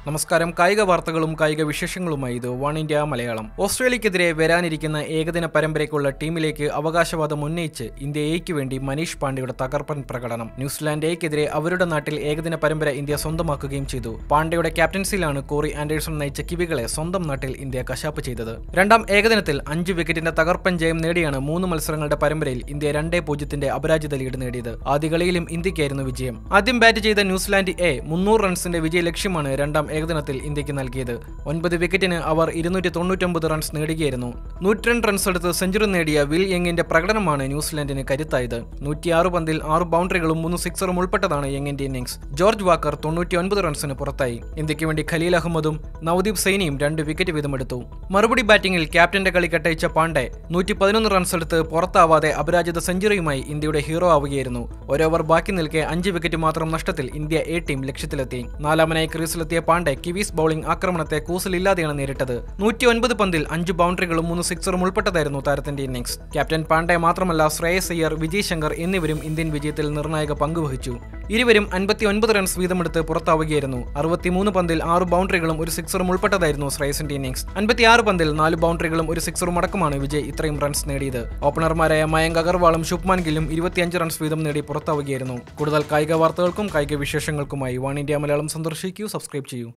നമസ്കാരം കായിക വാർത്തകളും കായിക വിശേഷങ്ങളുമായി ഇത് വൺ ഇന്ത്യ മലയാളം ഓസ്ട്രേലിയക്കെതിരെ വരാനിരിക്കുന്ന ഏകദിന പരമ്പരയ്ക്കുള്ള ടീമിലേക്ക് അവകാശവാദം ഉന്നയിച്ച് ഇന്ത്യ എയ്ക്ക് വേണ്ടി മനീഷ് പാണ്ഡെയുടെ തകർപ്പൻ പ്രകടനം ന്യൂസിലാൻഡ് എയ്ക്കെതിരെ അവരുടെ നാട്ടിൽ ഏകദിന പരമ്പര ഇന്ത്യ സ്വന്തമാക്കുകയും ചെയ്തു പാണ്ഡെയുടെ ക്യാപ്റ്റൻസിയിലാണ് കോറി ആൻഡേഴ്സൺ നയിച്ച കിവികളെ സ്വന്തം നാട്ടിൽ ഇന്ത്യ കശാപ്പ് ചെയ്തത് രണ്ടാം ഏകദിനത്തിൽ അഞ്ച് വിക്കറ്റിന്റെ തകർപ്പൻ ജയം നേടിയാണ് മൂന്ന് മത്സരങ്ങളുടെ പരമ്പരയിൽ ഇന്ത്യ രണ്ടേ പൂജ്യത്തിന്റെ അപരാജിത ലീഡ് നേടിയത് ആദ്യ കളിയിലും ഇന്ത്യക്കായിരുന്നു വിജയം ആദ്യം ബാറ്റ് ചെയ്ത ന്യൂസിലാൻഡ് എ മുന്നൂറ് റൺസിന്റെ വിജയ ലക്ഷ്യമാണ് രണ്ടാം ഏകദിനത്തിൽ ഇന്ത്യക്ക് നൽകിയത് ഒൻപത് വിക്കറ്റിന് അവർ ഇരുന്നൂറ്റി തൊണ്ണൂറ്റൊമ്പത് റൺസ് നേടുകയായിരുന്നു നൂറ്റിരണ്ട് റൺസ് എടുത്ത് സെഞ്ചുറി നേടിയ വിൽ യങ്ങിന്റെ പ്രകടനമാണ് ന്യൂസിലാൻഡിന് കരുത്തായത് നൂറ്റിയാറ് പന്തിൽ ആറ് ബൗണ്ടറികളും മൂന്ന് സിക്സറും ഉൾപ്പെട്ടതാണ് യങ്ങിന്റെ ഇന്നിംഗ്സ് ജോർജ് വാക്കർ തൊണ്ണൂറ്റിയൊൻപത് റൺസിന് പുറത്തായി ഇന്ത്യക്ക് വേണ്ടി ഖലീൽ അഹമ്മദും നവദീപ് സൈനിയും രണ്ട് വിക്കറ്റ് വീതമെടുത്തു മറുപടി ബാറ്റിംഗിൽ ക്യാപ്റ്റന്റെ കളി കെട്ടയച്ച പാണ്ഡെ നൂറ്റി പതിനൊന്ന് റൺസ് എടുത്ത് പുറത്താവാതെ അപരാജിത സെഞ്ചുറിയുമായി ഇന്ത്യയുടെ ഹീറോ ആവുകയായിരുന്നു ഓരോവർ ബാക്കി നിൽക്കെ അഞ്ച് വിക്കറ്റ് മാത്രം നഷ്ടത്തിൽ ഇന്ത്യ എ ടീം ലക്ഷ്യത്തിലെത്തി നാലാമനായി ക്രീസിലെത്തിയ പാണ്ഡെ കിവീസ് ബൌളിംഗ് ആക്രമണത്തെ കൂസലില്ലാതെയാണ് നേരിട്ടത് നൂറ്റി ഒൻപത് പന്തിൽ അഞ്ച് ബൗണ്ടറികളും മൂന്ന് സിക്സറും ഉൾപ്പെട്ടതായിരുന്നു താരത്തിന്റെ ഇന്നിംഗ്സ് ക്യാപ്റ്റൻ പാണ്ഡെ മാത്രമല്ല ശ്രേയസ് അയ്യർ വിജയ് ശങ്കർ എന്നിവരും ഇന്ത്യൻ വിജയത്തിൽ നിർണായക പങ്കുവഹിച്ചു ഇരുവരും അൻപത്തി ഒൻപത് റൺസ് വീതമെടുത്ത് പുറത്താവുകയായിരുന്നു അറുപത്തിമൂന്ന് പന്തിൽ ആറ് ബൗണ്ടറികളും ഒരു സിക്സറും ഉൾപ്പെട്ടതായിരുന്നു ശ്രേയസിന്റെ ഇന്നിംഗ്സ് അൻപത്തിയാറ് പന്തിൽ നാല് ബൗണ്ടറികളും ഒരു സിക്സറും അടക്കമാണ് വിജയ് ഇത്രയും റൺസ് നേടിയത് ഓപ്പണർമാരായ മയങ്ക് അഗർവാളും ശുഭ്മാൻ ഗില്ലും ഇരുപത്തിയഞ്ച് റൺസ് വീതം നേടി പുറത്താവുകയായിരുന്നു കൂടുതൽ കായിക വാർത്തകൾക്കും കായിക വിശേഷങ്ങൾക്കുമായി വൺ ഇന്ത്യ മലയാളം സന്ദർശിക്കൂ സബ്സ്ക്രൈബ് ചെയ്യൂ